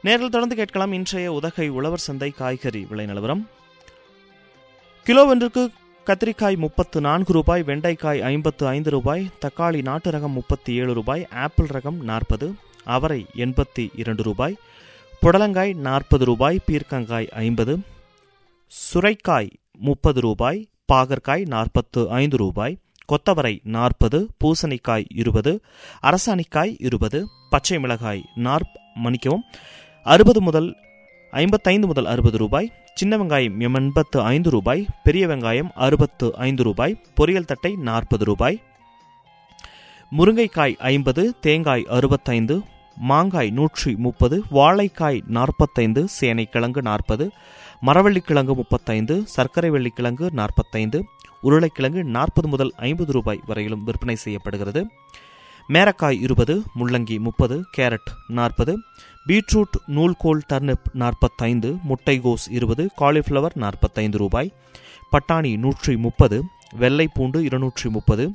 நேரில் தொடர்ந்து கேட்கலாம் இன்றைய உதகை உழவர் சந்தை காய்கறி விலை நிலவரம் கிலோவொன்றுக்கு கத்திரிக்காய் முப்பத்து நான்கு ரூபாய் வெண்டைக்காய் ஐம்பத்து ஐந்து ரூபாய் தக்காளி நாட்டு ரகம் முப்பத்தி ஏழு ரூபாய் ஆப்பிள் ரகம் நாற்பது அவரை எண்பத்தி இரண்டு ரூபாய் புடலங்காய் நாற்பது ரூபாய் பீர்க்கங்காய் ஐம்பது சுரைக்காய் முப்பது ரூபாய் பாகற்காய் நாற்பத்து ஐந்து ரூபாய் கொத்தவரை நாற்பது பூசணிக்காய் இருபது அரசாணிக்காய் இருபது பச்சை மிளகாய் நாற் மன்னிக்கவும் அறுபது முதல் ஐம்பத்தைந்து முதல் அறுபது ரூபாய் சின்ன வெங்காயம் எண்பத்து ஐந்து ரூபாய் பெரிய வெங்காயம் அறுபத்து ஐந்து ரூபாய் பொரியல் தட்டை நாற்பது ரூபாய் முருங்கைக்காய் ஐம்பது தேங்காய் அறுபத்தைந்து மாங்காய் நூற்றி முப்பது வாழைக்காய் நாற்பத்தைந்து சேனைக்கிழங்கு நாற்பது மரவள்ளிக்கிழங்கு முப்பத்தைந்து சர்க்கரை வெள்ளிக்கிழங்கு நாற்பத்தைந்து உருளைக்கிழங்கு நாற்பது முதல் ஐம்பது ரூபாய் வரையிலும் விற்பனை செய்யப்படுகிறது மேரக்காய் இருபது முள்ளங்கி முப்பது கேரட் நாற்பது பீட்ரூட் நூல்கோல் டர்னிப் நாற்பத்தைந்து முட்டைகோஸ் இருபது காலிஃப்ளவர் நாற்பத்தைந்து ரூபாய் பட்டாணி நூற்றி முப்பது வெள்ளைப்பூண்டு இருநூற்றி முப்பது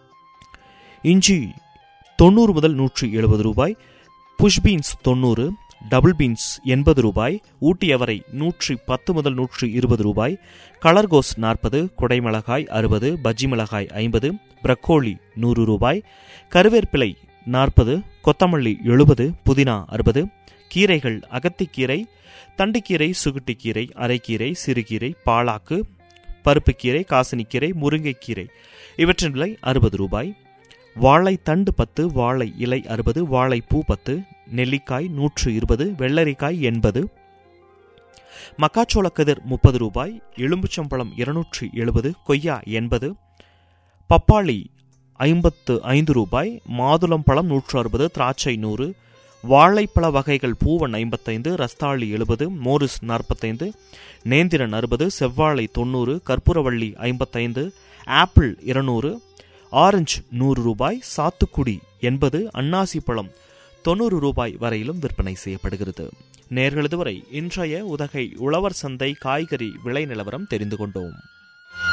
இஞ்சி தொண்ணூறு முதல் நூற்றி எழுபது ரூபாய் புஷ் பீன்ஸ் தொண்ணூறு டபுள் பீன்ஸ் எண்பது ரூபாய் ஊட்டி அவரை நூற்றி பத்து முதல் நூற்றி இருபது ரூபாய் கலர்கோஸ் நாற்பது குடைமிளகாய் அறுபது பஜ்ஜி மிளகாய் ஐம்பது பிரக்கோலி நூறு ரூபாய் கருவேற்பிலை நாற்பது கொத்தமல்லி எழுபது புதினா அறுபது கீரைகள் அகத்திக்கீரை தண்டுக்கீரை சுகுட்டிக்கீரை அரைக்கீரை சிறுகீரை பாலாக்கு பருப்புக்கீரை காசனிக்கீரை முருங்கைக்கீரை இவற்றின் விலை அறுபது ரூபாய் வாழை தண்டு பத்து வாழை இலை அறுபது வாழைப்பூ பத்து நெல்லிக்காய் நூற்று இருபது வெள்ளரிக்காய் எண்பது மக்காச்சோள கதிர் முப்பது ரூபாய் எலும்புச்சம்பழம் இருநூற்றி எழுபது கொய்யா எண்பது பப்பாளி ஐம்பத்து ஐந்து ரூபாய் மாதுளம் பழம் நூற்று அறுபது திராட்சை நூறு வாழைப்பழ வகைகள் பூவன் ஐம்பத்தைந்து ரஸ்தாளி எழுபது மோரிஸ் நாற்பத்தைந்து நேந்திரன் அறுபது செவ்வாழை தொண்ணூறு கற்பூரவள்ளி ஐம்பத்தைந்து ஆப்பிள் இருநூறு ஆரஞ்சு நூறு ரூபாய் சாத்துக்குடி எண்பது அன்னாசி பழம் தொண்ணூறு ரூபாய் வரையிலும் விற்பனை செய்யப்படுகிறது நேர்களது வரை இன்றைய உதகை உழவர் சந்தை காய்கறி விலை நிலவரம் தெரிந்து கொண்டோம்